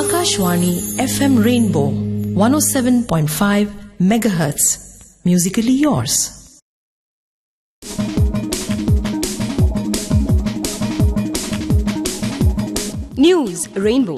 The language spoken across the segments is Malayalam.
Akashwani FM Rainbow 107.5 megahertz. Musically yours. News rainbow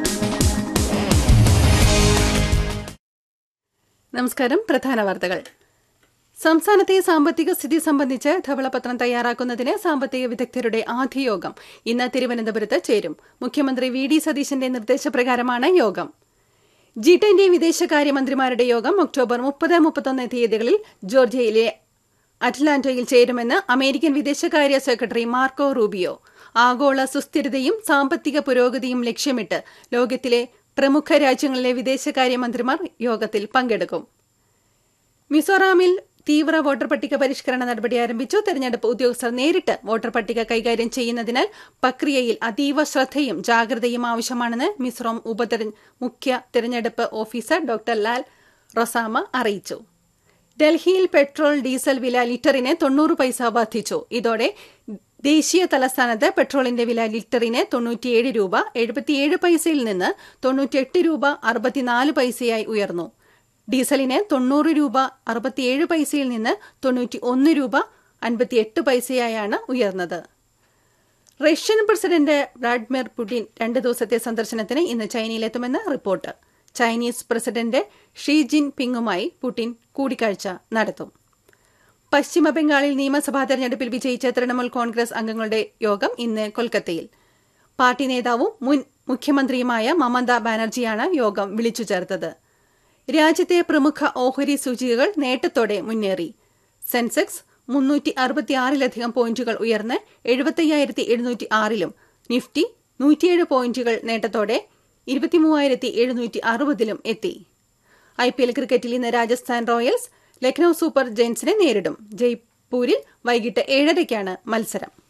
നമസ്കാരം പ്രധാന വാർത്തകൾ സംസ്ഥാനത്തെ സാമ്പത്തിക സ്ഥിതി സംബന്ധിച്ച് ധവളപത്രം തയ്യാറാക്കുന്നതിന് സാമ്പത്തിക വിദഗ്ധരുടെ ആദ്യ യോഗം ഇന്ന് തിരുവനന്തപുരത്ത് ചേരും മുഖ്യമന്ത്രി വി ഡി സതീശന്റെ നിർദ്ദേശപ്രകാരമാണ് യോഗം ജി ട്വന്റി വിദേശകാര്യമന്ത്രിമാരുടെ യോഗം ഒക്ടോബർ മുപ്പത് മുപ്പത്തൊന്ന് തീയതികളിൽ ജോർജിയയിലെ അറ്റ്ലാന്റയിൽ ചേരുമെന്ന് അമേരിക്കൻ വിദേശകാര്യ സെക്രട്ടറി മാർക്കോ റൂബിയോ ആഗോള സുസ്ഥിരതയും സാമ്പത്തിക പുരോഗതിയും ലക്ഷ്യമിട്ട് ലോകത്തിലെ പ്രമുഖ രാജ്യങ്ങളിലെ വിദേശകാര്യമന്ത്രിമാർ യോഗത്തിൽ പങ്കെടുക്കും മിസോറാമിൽ തീവ്ര വോട്ടർ പട്ടിക പരിഷ്കരണ നടപടി ആരംഭിച്ചു തെരഞ്ഞെടുപ്പ് ഉദ്യോഗസ്ഥർ നേരിട്ട് വോട്ടർ പട്ടിക കൈകാര്യം ചെയ്യുന്നതിനാൽ പ്രക്രിയയിൽ അതീവ ശ്രദ്ധയും ജാഗ്രതയും ആവശ്യമാണെന്ന് മിസോറാം ഉപതെര മുഖ്യ തെരഞ്ഞെടുപ്പ് ഓഫീസർ ഡോക്ടർ ലാൽ റൊസാമ അറിയിച്ചു ഡൽഹിയിൽ പെട്രോൾ ഡീസൽ വില ലിറ്ററിന് തൊണ്ണൂറ് പൈസ വർദ്ധിച്ചു ഇതോടെ ദേശീയ തലസ്ഥാനത്ത് പെട്രോളിന്റെ വില ലിറ്ററിന് തൊണ്ണൂറ്റിയേഴ് രൂപ എഴുപത്തിയേഴ് പൈസയിൽ നിന്ന് തൊണ്ണൂറ്റിയെട്ട് രൂപ അറുപത്തിനാല് പൈസയായി ഉയർന്നു ഡീസലിന് തൊണ്ണൂറ് രൂപ അറുപത്തിയേഴ് പൈസയിൽ നിന്ന് തൊണ്ണൂറ്റി ഒന്ന് രൂപ അൻപത്തിയെട്ട് പൈസയായാണ് ഉയർന്നത് റഷ്യൻ പ്രസിഡന്റ് വ്ളാഡിമിർ പുടിൻ രണ്ട് ദിവസത്തെ സന്ദർശനത്തിന് ഇന്ന് ചൈനയിലെത്തുമെന്ന് report Chinese president Xi Jin പിങ്ങുമായി പുടിൻ കൂടിക്കാഴ്ച നടത്തും പശ്ചിമ ബംഗാളിൽ നിയമസഭാ തെരഞ്ഞെടുപ്പിൽ വിജയിച്ച തൃണമൂൽ കോൺഗ്രസ് അംഗങ്ങളുടെ യോഗം ഇന്ന് കൊൽക്കത്തയിൽ പാർട്ടി നേതാവും മുൻ മുഖ്യമന്ത്രിയുമായ മമത ബാനർജിയാണ് യോഗം വിളിച്ചു ചേർത്തത് രാജ്യത്തെ പ്രമുഖ ഓഹരി സൂചികകൾ നേട്ടത്തോടെ മുന്നേറി സെൻസെക്സ് മുന്നൂറ്റി അറുപത്തിയാറിലധികം പോയിന്റുകൾ ഉയർന്ന് എഴുപത്തയ്യായിരത്തി എഴുന്നൂറ്റി ആറിലും നിഫ്റ്റി നൂറ്റിയേഴ് പോയിന്റുകൾ നേട്ടത്തോടെ ഇരുപത്തിമൂവായിരത്തി എഴുന്നൂറ്റി അറുപതിലും എത്തി ഐ പി എൽ ക്രിക്കറ്റിൽ ഇന്ന് രാജസ്ഥാൻ റോയൽസ് ലക്നൌ സൂപ്പർ ജയൻസിനെ നേരിടും ജയ്പൂരിൽ വൈകിട്ട് ഏഴരയ്ക്കാണ് മത്സരം